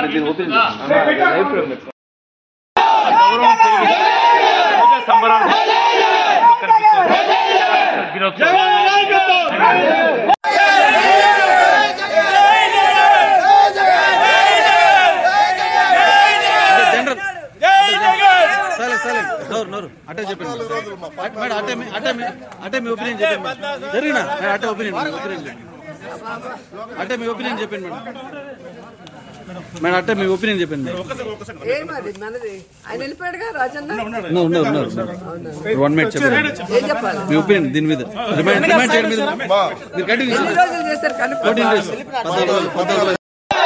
దీని open live frame పెట్టుకో. గౌరవం పెరిగి ప్రజా సంబరాలు కనిపిస్తుంది దినోత్సవం. జనరల్ సరే సరే నోరు నోరు అట్టే చెప్పండి మేడం అట్టే మీ- అట్టే మీ- అట్టే మీ ఒపీనియన్ చెప్పండి మేడం. జరిగినా మేడం, అట్టే ఒపీనియన్ మేడం, ఒపీనియన్ చెప్పండి అట్టే మీ ఒపీనియన్ చెప్పండి మేడం మేడం అట్టే మీ ఒపీనియన్ చెప్పండి మేడం ఏమది మనది ఆయన వెళ్ళిపోయాడుగా రాజన్న ఉన్నారు, ఉన్నారు, ఉన్నారు, ఉన్నారు. వన్ మినిట్ చెప్పండి ఏం చెప్పాలి మీ ఒపీనియన్ దీని మీద రిమైండ్ రిమైండ్ చేయడం మీద మీరు కంటిన్యూ ఎన్ని రోజులు చేశారు కనుక్కో ఫోర్టీన్ డేస్ పద్నాలుగు రోజులు పద్నాలుగు రోజులు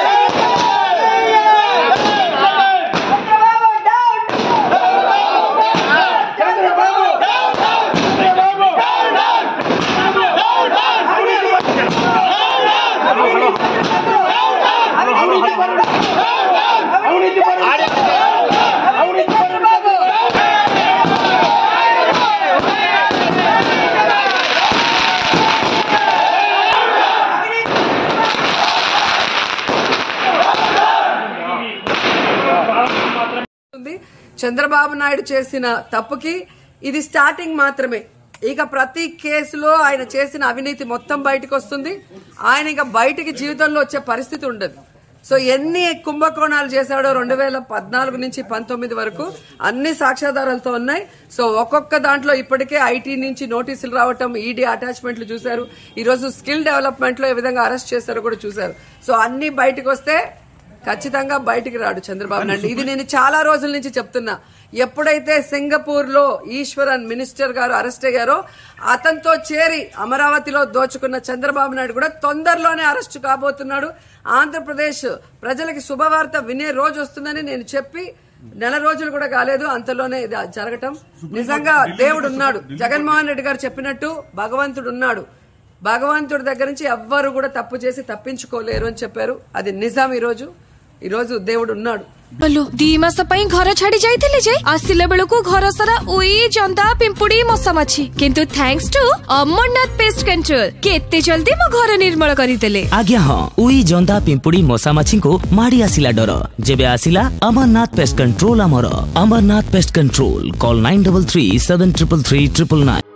ఉంది చంద్రబాబు నాయుడు చేసిన తప్పుకి ఇది స్టార్టింగ్ మాత్రమే ఇక ప్రతి కేసులో ఆయన చేసిన అవినీతి మొత్తం బయటకు వస్తుంది ఆయన ఇక బయటికి జీవితంలో వచ్చే పరిస్థితి ఉండదు సో ఎన్ని కుంభకోణాలు చేశాడో రెండు వేల పద్నాలుగు నుంచి పంతొమ్మిది వరకు అన్ని సాక్ష్యాధారాలతో ఉన్నాయి సో ఒక్కొక్క దాంట్లో ఇప్పటికే ఐటీ నుంచి నోటీసులు రావటం ఈడీ అటాచ్మెంట్లు చూశారు ఈ రోజు స్కిల్ డెవలప్మెంట్ లో ఏ విధంగా అరెస్ట్ చేశారో కూడా చూశారు సో అన్ని బయటకు వస్తే ఖచ్చితంగా బయటికి రాడు చంద్రబాబు నాయుడు ఇది నేను చాలా రోజుల నుంచి చెప్తున్నా ఎప్పుడైతే సింగపూర్ లో ఈశ్వరన్ మినిస్టర్ గారు అరెస్ట్ అయ్యారో అతనితో చేరి అమరావతిలో దోచుకున్న చంద్రబాబు నాయుడు కూడా తొందరలోనే అరెస్ట్ కాబోతున్నాడు ఆంధ్రప్రదేశ్ ప్రజలకి శుభవార్త వినే రోజు వస్తుందని నేను చెప్పి నెల రోజులు కూడా కాలేదు అంతలోనే ఇది జరగటం నిజంగా దేవుడు ఉన్నాడు జగన్మోహన్ రెడ్డి గారు చెప్పినట్టు భగవంతుడు ఉన్నాడు భగవంతుడి దగ్గర నుంచి ఎవ్వరు కూడా తప్పు చేసి తప్పించుకోలేరు అని చెప్పారు అది నిజం ఈరోజు ఈరోజు దేవుడు ఉన్నాడు ବୋଲୋ ଦି ମାସ ପାଇଁ ଘର ଛାଡି ଯାଇଥିଲେ ଯେ ଆସିଲା ବେଳକୁ ଘର ସାରା ଉଇ ଜନ୍ଦା ପିମ୍ପୁଡି ମଶା ମାଛି କିନ୍ତୁ thanks to Amarnath pest control କେତେ ଜଲ୍ଦି ମୋ ଘର ନିର୍ମଳ କରିଦେଲେ ଆଜ୍ଞା ହଁ ଉଇ ଜନ୍ଦା ପିମ୍ପୁଡି ମଶା ମାଛିଙ୍କୁ ମାଡି ଆସିଲା ଡର ଯେବେ ଆସିଲା ଅମରନାଥ ପେଷ୍ଟ କଣ୍ଟ୍ରୋଲ ଆମର Amarnath pest control call nine double three seven triple three triple nine